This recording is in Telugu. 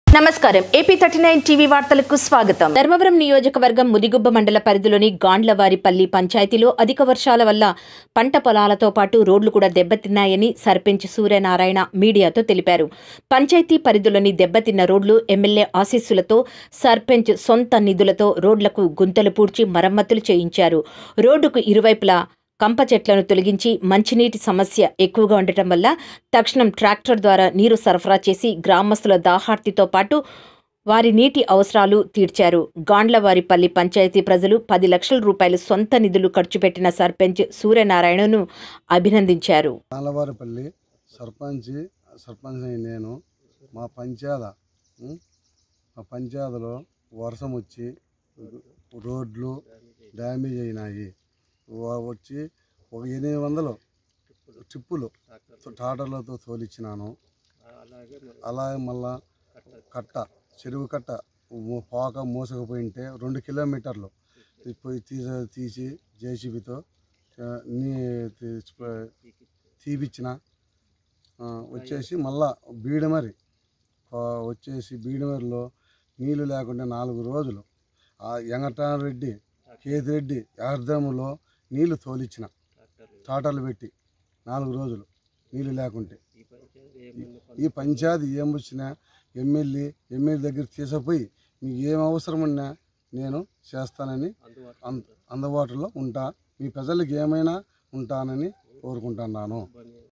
నమస్కారం ఏపీ థర్టీ నైన్ టీవీ వార్తలకు స్వాగతం ధర్మవరం నియోజకవర్గం ముదిగుబ్బ మండల పరిధిలోని గాండ్లవారిపల్లి పంచాయతీలో అధిక వర్షాల వల్ల పంట పొలాలతో పాటు రోడ్లు కూడా దెబ్బతిన్నాయని సర్పంచ్ సూర్యనారాయణ మీడియాతో తెలిపారు పంచాయతీ పరిధిలోని దెబ్బతిన్న రోడ్లు ఎమ్మెల్యే ఆశీస్సులతో సర్పంచ్ సొంత నిధులతో రోడ్లకు గుంతలు పూడ్చి మరమ్మతులు చేయించారు రోడ్డుకు ఇరువైపులా కంప చెట్లను తొలగించి మంచినీటి సమస్య ఎక్కువగా ఉండటం వల్ల తక్షణం ట్రాక్టర్ ద్వారా నీరు సరఫరా చేసి గ్రామస్తుల దాహార్తితో పాటు వారి నీటి అవసరాలు తీర్చారు గాండ్లవారిపల్లి పంచాయతీ ప్రజలు పది లక్షల రూపాయలు సొంత నిధులు ఖర్చు పెట్టిన సర్పంచ్ సూర్యనారాయణను అభినందించారు నాలవారిపల్లి సర్పంచ్ సర్పంచ్ అయిన నేను మా పంచాయత ఉం? మా పంచాయతలో వర్షం వచ్చి రోడ్లు డ్యామేజ్ అయినాయి వ- వచ్చి ఒక ఎనిమిది వందలు ట్రిప్పులు టాటర్లతో తోలిచ్చినాను అలాగే మళ్ళా కట్ట చెరువు కట్ట మో- పోక మోసకపోయింటే రెండు కిలోమీటర్లు పోయి తీసి తీసి జేసీబీతో నీ తీ- తీపిచ్చిన ఆ, వచ్చేసి మళ్ళా బీడమరి ఆ, వచ్చేసి బీడమరిలో నీళ్లు లేకుండా నాలుగు రోజులు ఆ వెంకటరెడ్డి కేతిరెడ్డి అర్ధములో నీళ్లు తోలిచ్చిన టాటర్లు పెట్టి నాలుగు రోజులు నీళ్లు లేకుంటే ఈ పంచాయతీ ఏం వచ్చినా ఎమ్మెల్యే ఎమ్మెల్యే దగ్గర తీసుకుపోయి మీకు ఏం అవసరం ఉన్నా నేను చేస్తానని అంద అందుబాటులో ఉంటా మీ ప్రజలకు ఏమైనా ఉంటానని కోరుకుంటున్నాను